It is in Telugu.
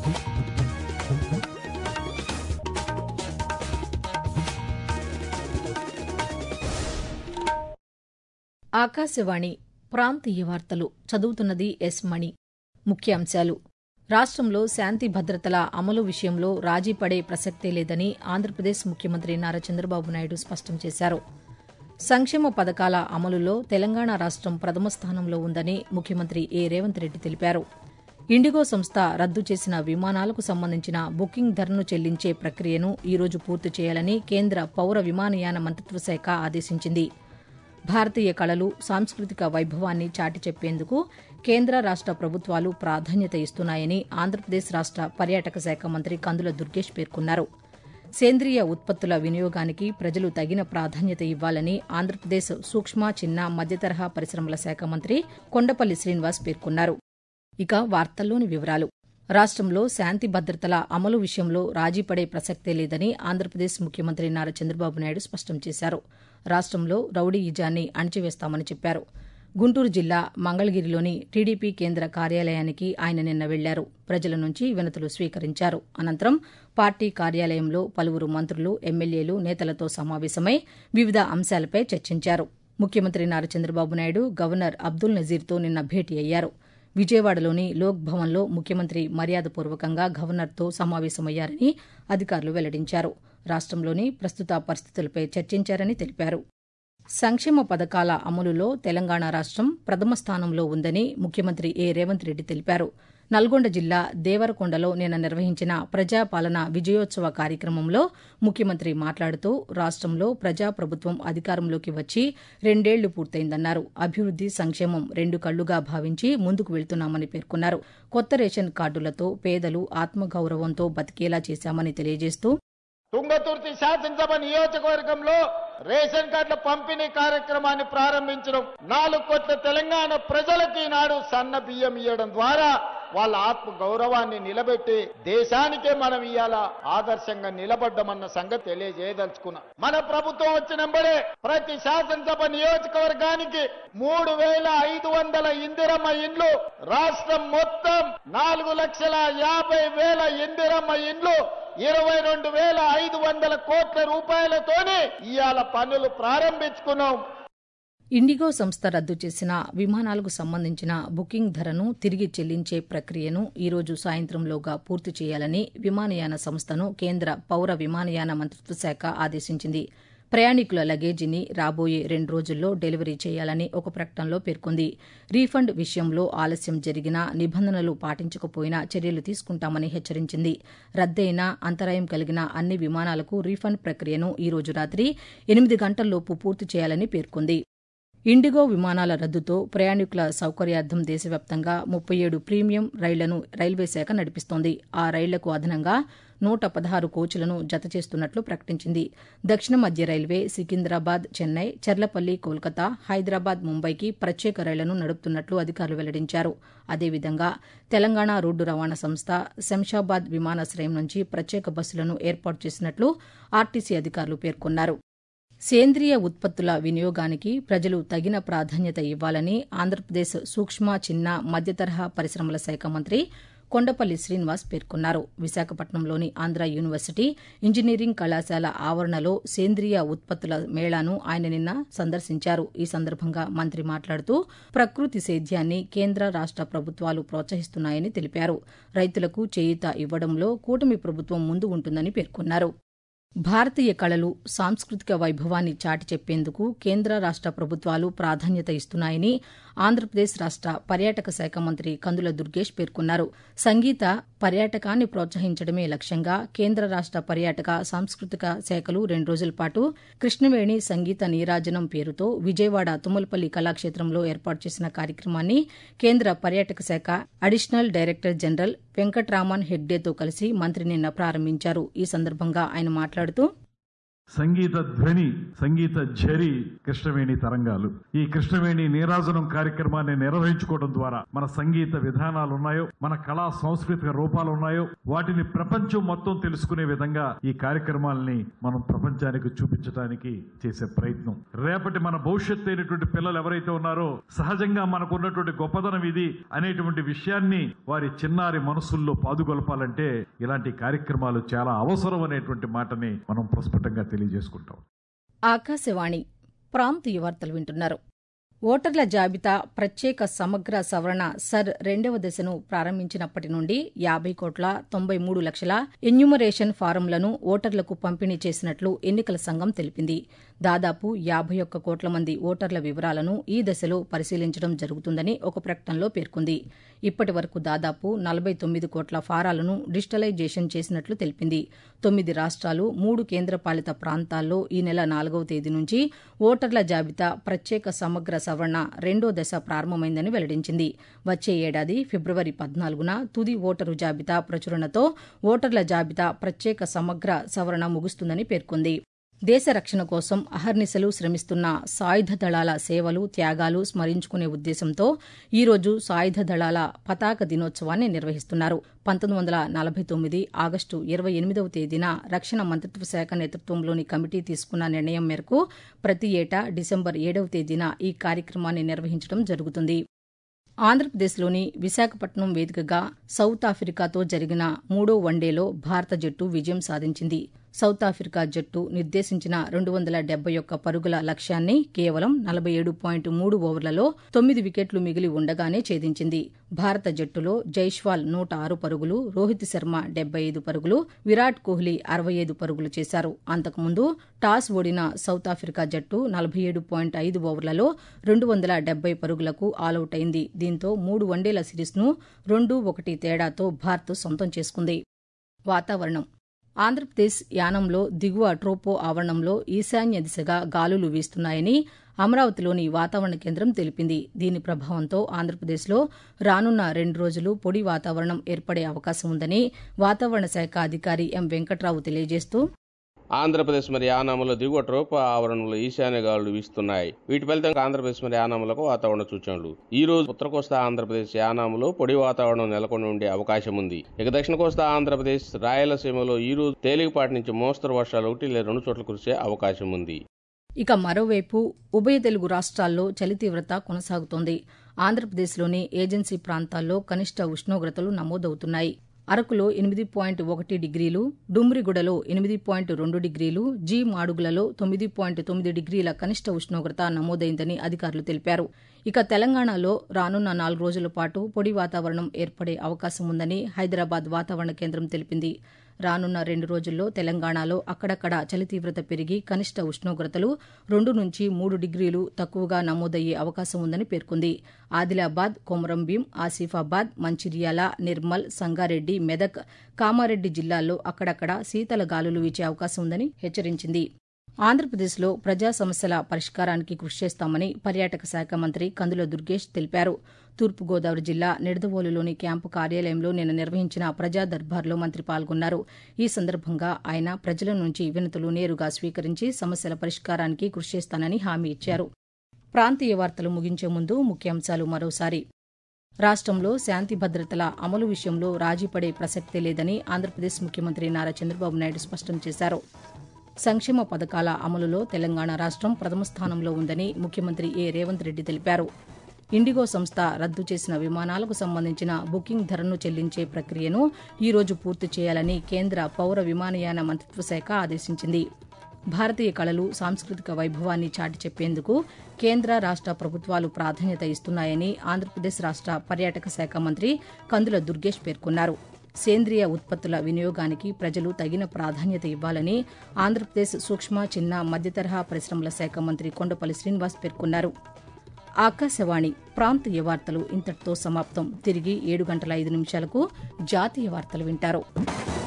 ఆకాశవాణి ప్రాంతీయ వార్తలు చదువుతున్నది ఎస్ మణి ముఖ్యాంశాలు రాష్ట్రంలో శాంతి భద్రతల అమలు విషయంలో రాజీ పడే ప్రసక్తే లేదని ఆంధ్రప్రదేశ్ ముఖ్యమంత్రి నారా చంద్రబాబు నాయుడు స్పష్టం చేశారు సంక్షేమ పథకాల అమలులో తెలంగాణ రాష్ట్రం ప్రథమ స్థానంలో ఉందని ముఖ్యమంత్రి ఏ రేవంత్ రెడ్డి తెలిపారు ఇండిగో సంస్థ రద్దు చేసిన విమానాలకు సంబంధించిన బుకింగ్ ధరను చెల్లించే ప్రక్రియను ఈ రోజు పూర్తి చేయాలని కేంద్ర పౌర విమానయాన మంత్రిత్వ శాఖ ఆదేశించింది భారతీయ కళలు సాంస్కృతిక వైభవాన్ని చాటి చెప్పేందుకు కేంద్ర రాష్ట ప్రభుత్వాలు ప్రాధాన్యత ఇస్తున్నాయని ఆంధ్రప్రదేశ్ రాష్ట పర్యాటక శాఖ మంత్రి కందుల దుర్గేష్ పేర్కొన్నారు సేంద్రియ ఉత్పత్తుల వినియోగానికి ప్రజలు తగిన ప్రాధాన్యత ఇవ్వాలని ఆంధ్రప్రదేశ్ సూక్ష్మ చిన్న మధ్యతరహా పరిశ్రమల శాఖ మంత్రి కొండపల్లి శ్రీనివాస్ పేర్కొన్నారు ఇక వార్తల్లోని వివరాలు రాష్ట్రంలో శాంతి భద్రతల అమలు విషయంలో రాజీ పడే ప్రసక్తే లేదని ఆంధ్రప్రదేశ్ ముఖ్యమంత్రి నారా చంద్రబాబు నాయుడు స్పష్టం చేశారు రాష్ట్రంలో రౌడీయిజాన్ని అణచివేస్తామని చెప్పారు గుంటూరు జిల్లా మంగళగిరిలోని టీడీపీ కేంద్ర కార్యాలయానికి ఆయన నిన్న వెళ్లారు ప్రజల నుంచి వినతులు స్వీకరించారు అనంతరం పార్టీ కార్యాలయంలో పలువురు మంత్రులు ఎమ్మెల్యేలు నేతలతో సమావేశమై వివిధ అంశాలపై చర్చించారు ముఖ్యమంత్రి నారా చంద్రబాబు నాయుడు గవర్నర్ అబ్దుల్ నజీర్తో నిన్న భేటీ అయ్యారు విజయవాడలోని లోక్ భవన్లో ముఖ్యమంత్రి మర్యాదపూర్వకంగా గవర్నర్తో సమావేశమయ్యారని అధికారులు వెల్లడించారు రాష్ట్రంలోని ప్రస్తుత పరిస్థితులపై చర్చించారని తెలిపారు సంక్షేమ పథకాల అమలులో తెలంగాణ రాష్ట్రం ప్రథమ స్థానంలో ఉందని ముఖ్యమంత్రి ఏ రేవంత్ రెడ్డి తెలిపారు నల్గొండ జిల్లా దేవరకొండలో నిన్న నిర్వహించిన ప్రజాపాలన విజయోత్సవ కార్యక్రమంలో ముఖ్యమంత్రి మాట్లాడుతూ రాష్ట్రంలో ప్రజాప్రభుత్వం అధికారంలోకి వచ్చి రెండేళ్లు పూర్తయిందన్నారు అభివృద్ది సంక్షేమం రెండు కళ్లుగా భావించి ముందుకు వెళ్తున్నామని పేర్కొన్నారు కొత్త రేషన్ కార్డులతో పేదలు ఆత్మగౌరవంతో బతికేలా చేశామని తెలియజేస్తూ తుంగతుర్తి శాసనసభ నియోజకవర్గంలో రేషన్ కార్డుల పంపిణీ కార్యక్రమాన్ని ప్రారంభించడం నాలుగు కోట్ల తెలంగాణ ప్రజలకు ఈనాడు సన్న బియ్యం ఇవ్వడం ద్వారా వాళ్ళ ఆత్మ గౌరవాన్ని నిలబెట్టి దేశానికే మనం ఇవాళ ఆదర్శంగా నిలబడ్డమన్న సంగతి తెలియజేయదలుచుకున్నా మన ప్రభుత్వం వచ్చినంబడే ప్రతి శాసనసభ నియోజకవర్గానికి మూడు వేల ఐదు వందల ఇందిరమ్మ ఇండ్లు రాష్ట్రం మొత్తం నాలుగు లక్షల యాభై వేల ఇందిరమ్మ ఇండ్లు ఇరవై రెండు వేల ఐదు వందల కోట్ల రూపాయలతోనే ఇవాళ పనులు ప్రారంభించుకున్నాం ఇండిగో సంస్థ రద్దు చేసిన విమానాలకు సంబంధించిన బుకింగ్ ధరను తిరిగి చెల్లించే ప్రక్రియను ఈ రోజు సాయంత్రంలోగా పూర్తి చేయాలని విమానయాన సంస్థను కేంద్ర పౌర విమానయాన మంత్రిత్వ శాఖ ఆదేశించింది ప్రయాణికుల లగేజీని రాబోయే రెండు రోజుల్లో డెలివరీ చేయాలని ఒక ప్రకటనలో పేర్కొంది రీఫండ్ విషయంలో ఆలస్యం జరిగినా నిబంధనలు పాటించకపోయినా చర్యలు తీసుకుంటామని హెచ్చరించింది రద్దయినా అంతరాయం కలిగిన అన్ని విమానాలకు రీఫండ్ ప్రక్రియను ఈ రోజు రాత్రి ఎనిమిది గంటల్లోపు పూర్తి చేయాలని పేర్కొంది ఇండిగో విమానాల రద్దుతో ప్రయాణికుల సౌకర్యార్థం దేశవ్యాప్తంగా ముప్పై ఏడు ప్రీమియం రైళ్లను రైల్వే శాఖ నడిపిస్తోంది ఆ రైళ్లకు అదనంగా నూట పదహారు కోచ్లను జత చేస్తున్నట్లు ప్రకటించింది దక్షిణ మధ్య రైల్వే సికింద్రాబాద్ చెన్నై చర్లపల్లి కోల్కతా హైదరాబాద్ ముంబైకి ప్రత్యేక రైళ్లను నడుపుతున్నట్లు అధికారులు వెల్లడించారు అదేవిధంగా తెలంగాణ రోడ్డు రవాణా సంస్థ శంషాబాద్ విమానాశ్రయం నుంచి ప్రత్యేక బస్సులను ఏర్పాటు చేసినట్లు ఆర్టీసీ అధికారులు పేర్కొన్నారు సేంద్రియ ఉత్పత్తుల వినియోగానికి ప్రజలు తగిన ప్రాధాన్యత ఇవ్వాలని ఆంధ్రప్రదేశ్ సూక్ష్మ చిన్న మధ్యతరహా పరిశ్రమల శాఖ మంత్రి కొండపల్లి శ్రీనివాస్ పేర్కొన్నారు విశాఖపట్నంలోని ఆంధ్ర యూనివర్సిటీ ఇంజనీరింగ్ కళాశాల ఆవరణలో సేంద్రియ ఉత్పత్తుల మేళాను ఆయన నిన్న సందర్శించారు ఈ సందర్భంగా మంత్రి మాట్లాడుతూ ప్రకృతి సేద్యాన్ని కేంద్ర రాష్ట ప్రభుత్వాలు ప్రోత్సహిస్తున్నాయని తెలిపారు రైతులకు చేయూత ఇవ్వడంలో కూటమి ప్రభుత్వం ముందు ఉంటుందని పేర్కొన్నారు భారతీయ కళలు సాంస్కృతిక వైభవాన్ని చాటి చెప్పేందుకు కేంద్ర రాష్ట ప్రభుత్వాలు ప్రాధాన్యత ఇస్తున్నాయని ఆంధ్రప్రదేశ్ రాష్ట పర్యాటక శాఖ మంత్రి కందుల దుర్గేష్ పేర్కొన్నారు సంగీత పర్యాటకాన్ని ప్రోత్సహించడమే లక్ష్యంగా కేంద్ర రాష్ట పర్యాటక సాంస్కృతిక శాఖలు రెండు రోజుల పాటు కృష్ణవేణి సంగీత నీరాజనం పేరుతో విజయవాడ తుమ్మలపల్లి కళాక్షేత్రంలో ఏర్పాటు చేసిన కార్యక్రమాన్ని కేంద్ర పర్యాటక శాఖ అడిషనల్ డైరెక్టర్ జనరల్ వెంకట్రామన్ హెగ్డేతో కలిసి మంత్రి నిన్న ప్రారంభించారు ఈ సందర్భంగా ఆయన మాట్లాడుతూ సంగీత ధ్వని సంగీత ఝరి కృష్ణవేణి తరంగాలు ఈ కృష్ణవేణి నీరాజనం కార్యక్రమాన్ని నిర్వహించుకోవడం ద్వారా మన సంగీత విధానాలు ఉన్నాయో మన కళా సాంస్కృతిక రూపాలు ఉన్నాయో వాటిని ప్రపంచం మొత్తం తెలుసుకునే విధంగా ఈ కార్యక్రమాలని మనం ప్రపంచానికి చూపించడానికి చేసే ప్రయత్నం రేపటి మన భవిష్యత్తు అయినటువంటి పిల్లలు ఎవరైతే ఉన్నారో సహజంగా మనకు ఉన్నటువంటి గొప్పదనం ఇది అనేటువంటి విషయాన్ని వారి చిన్నారి మనసుల్లో పాదుగొలపాలంటే ఇలాంటి కార్యక్రమాలు చాలా అవసరం అనేటువంటి మాటని మనం ప్రస్ఫుటంగా తెలియజేసుకుంటాం ఆకాశవాణి ప్రాంతీయ వార్తలు వింటున్నారు ఓటర్ల జాబితా ప్రత్యేక సమగ్ర సవరణ సర్ రెండవ దశను ప్రారంభించినప్పటి నుండి యాభై కోట్ల తొంభై మూడు లక్షల ఎన్యూమరేషన్ ఫారంలను ఓటర్లకు పంపిణీ చేసినట్లు ఎన్నికల సంఘం తెలిపింది దాదాపు యాభై ఒక్క కోట్ల మంది ఓటర్ల వివరాలను ఈ దశలో పరిశీలించడం జరుగుతుందని ఒక ప్రకటనలో పేర్కొంది ఇప్పటి వరకు దాదాపు నలభై తొమ్మిది కోట్ల ఫారాలను డిజిటలైజేషన్ చేసినట్లు తెలిపింది తొమ్మిది రాష్ట్రాలు మూడు కేంద్రపాలిత ప్రాంతాల్లో ఈ నెల నాలుగవ తేదీ నుంచి ఓటర్ల జాబితా ప్రత్యేక సమగ్ర సవరణ రెండో దశ ప్రారంభమైందని వెల్లడించింది వచ్చే ఏడాది ఫిబ్రవరి పద్నాలుగున తుది ఓటరు జాబితా ప్రచురణతో ఓటర్ల జాబితా ప్రత్యేక సమగ్ర సవరణ ముగుస్తుందని పేర్కొంది దేశ రక్షణ కోసం అహర్నిశలు శ్రమిస్తున్న సాయుధ దళాల సేవలు త్యాగాలు స్మరించుకునే ఉద్దేశంతో ఈరోజు సాయుధ దళాల పతాక దినోత్సవాన్ని నిర్వహిస్తున్నారు పంతొమ్మిది వందల నలభై తొమ్మిది ఆగస్టు ఇరవై ఎనిమిదవ తేదీన రక్షణ మంత్రిత్వ శాఖ నేతృత్వంలోని కమిటీ తీసుకున్న నిర్ణయం మేరకు ప్రతి ఏటా డిసెంబర్ ఏడవ తేదీన ఈ కార్యక్రమాన్ని నిర్వహించడం జరుగుతుంది ఆంధ్రప్రదేశ్లోని విశాఖపట్నం వేదికగా సౌత్ ఆఫ్రికాతో జరిగిన మూడో వన్డేలో భారత జట్టు విజయం సాధించింది సౌత్ ఆఫ్రికా జట్టు నిర్దేశించిన రెండు వందల డెబ్బై ఒక్క పరుగుల లక్ష్యాన్ని కేవలం నలభై ఏడు పాయింట్ మూడు ఓవర్లలో తొమ్మిది వికెట్లు మిగిలి ఉండగానే ఛేదించింది భారత జట్టులో జైష్వాల్ నూట ఆరు పరుగులు రోహిత్ శర్మ డెబ్బై ఐదు పరుగులు విరాట్ కోహ్లీ అరవై ఐదు పరుగులు చేశారు అంతకుముందు టాస్ ఓడిన సౌత్ ఆఫ్రికా జట్టు నలభై ఏడు పాయింట్ ఐదు ఓవర్లలో రెండు వందల డెబ్బై పరుగులకు ఆలౌట్ అయింది దీంతో మూడు వన్డేల సిరీస్ను రెండు ఒకటి తేడాతో భారత్ సొంతం చేసుకుంది వాతావరణం ఆంధ్రప్రదేశ్ యానంలో దిగువ ట్రోపో ఆవరణంలో ఈశాన్య దిశగా గాలులు వీస్తున్నాయని అమరావతిలోని వాతావరణ కేంద్రం తెలిపింది దీని ప్రభావంతో ఆంధ్రప్రదేశ్లో రానున్న రెండు రోజులు పొడి వాతావరణం ఏర్పడే అవకాశం ఉందని వాతావరణ శాఖ అధికారి ఎం వెంకట్రావు తెలియజేస్తూ ఆంధ్రప్రదేశ్ మరి యానాములో దిగువ ట్రోప ఆవరణంలో ఈశాన్య గాలులు వీస్తున్నాయి వీటి ఫలితంగా ఆంధ్రప్రదేశ్ మరి యానాములకు వాతావరణ సూచనలు ఈ రోజు ఉత్తర కోస్తా ఆంధ్రప్రదేశ్ యానాములో పొడి వాతావరణం నెలకొని ఉండే అవకాశం ఉంది ఇక దక్షిణ కోస్తా ఆంధ్రప్రదేశ్ రాయలసీమలో ఈ రోజు తేలికపాటి నుంచి మోస్తరు వర్షాలు ఒకటి లేదా రెండు చోట్ల కురిసే అవకాశం ఉంది ఇక మరోవైపు ఉభయ తెలుగు రాష్ట్రాల్లో చలి తీవ్రత కొనసాగుతోంది ఆంధ్రప్రదేశ్లోని ఏజెన్సీ ప్రాంతాల్లో కనిష్ట ఉష్ణోగ్రతలు నమోదవుతున్నాయి అరకులో ఎనిమిది పాయింట్ ఒకటి డిగ్రీలు డుమ్రిగూడలో ఎనిమిది పాయింట్ రెండు డిగ్రీలు జీ మాడుగులలో తొమ్మిది పాయింట్ తొమ్మిది డిగ్రీల కనిష్ట ఉష్ణోగ్రత నమోదైందని అధికారులు తెలిపారు ఇక తెలంగాణలో రానున్న నాలుగు రోజుల పాటు పొడి వాతావరణం ఏర్పడే అవకాశం ఉందని హైదరాబాద్ వాతావరణ కేంద్రం తెలిపింది రానున్న రెండు రోజుల్లో తెలంగాణలో అక్కడక్కడ చలి తీవ్రత పెరిగి కనిష్ట ఉష్ణోగ్రతలు రెండు నుంచి మూడు డిగ్రీలు తక్కువగా నమోదయ్యే అవకాశం ఉందని పేర్కొంది ఆదిలాబాద్ కొమరంభీం ఆసిఫాబాద్ మంచిర్యాల నిర్మల్ సంగారెడ్డి మెదక్ కామారెడ్డి జిల్లాల్లో అక్కడక్కడ శీతల గాలులు వీచే అవకాశం ఉందని హెచ్చరించింది ఆంధ్రప్రదేశ్లో ప్రజా సమస్యల పరిష్కారానికి కృషి చేస్తామని పర్యాటక శాఖ మంత్రి కందుల దుర్గేష్ తెలిపారు తూర్పుగోదావరి జిల్లా నిడదవోలులోని క్యాంపు కార్యాలయంలో నిన్న నిర్వహించిన ప్రజా దర్బార్లో మంత్రి పాల్గొన్నారు ఈ సందర్భంగా ఆయన ప్రజల నుంచి వినతులు నేరుగా స్వీకరించి సమస్యల పరిష్కారానికి కృషి చేస్తానని హామీ ఇచ్చారు ప్రాంతీయ వార్తలు ముగించే ముందు ముఖ్యాంశాలు మరోసారి రాష్ట్రంలో శాంతి భద్రతల అమలు విషయంలో రాజీపడే ప్రసక్తే లేదని ఆంధ్రప్రదేశ్ ముఖ్యమంత్రి నారా చంద్రబాబు నాయుడు స్పష్టం చేశారు సంక్షేమ పథకాల అమలులో తెలంగాణ రాష్ట్రం ప్రథమ స్థానంలో ఉందని ముఖ్యమంత్రి ఏ రేవంత్ రెడ్డి తెలిపారు ఇండిగో సంస్థ రద్దు చేసిన విమానాలకు సంబంధించిన బుకింగ్ ధరను చెల్లించే ప్రక్రియను ఈ రోజు పూర్తి చేయాలని కేంద్ర పౌర విమానయాన మంత్రిత్వ శాఖ ఆదేశించింది భారతీయ కళలు సాంస్కృతిక వైభవాన్ని చాటి చెప్పేందుకు కేంద్ర రాష్ట ప్రభుత్వాలు ప్రాధాన్యత ఇస్తున్నాయని ఆంధ్రప్రదేశ్ రాష్ట పర్యాటక శాఖ మంత్రి కందుల దుర్గేష్ పేర్కొన్నారు సేంద్రియ ఉత్పత్తుల వినియోగానికి ప్రజలు తగిన ప్రాధాన్యత ఇవ్వాలని ఆంధ్రప్రదేశ్ సూక్ష్మ చిన్న మధ్యతరహా పరిశ్రమల శాఖ మంత్రి కొండపల్లి శ్రీనివాస్ పేర్కొన్నారు ఆకాశవాణి ప్రాంతీయ వార్తలు ఇంతటితో సమాప్తం తిరిగి ఏడు గంటల ఐదు నిమిషాలకు జాతీయ వార్తలు వింటారు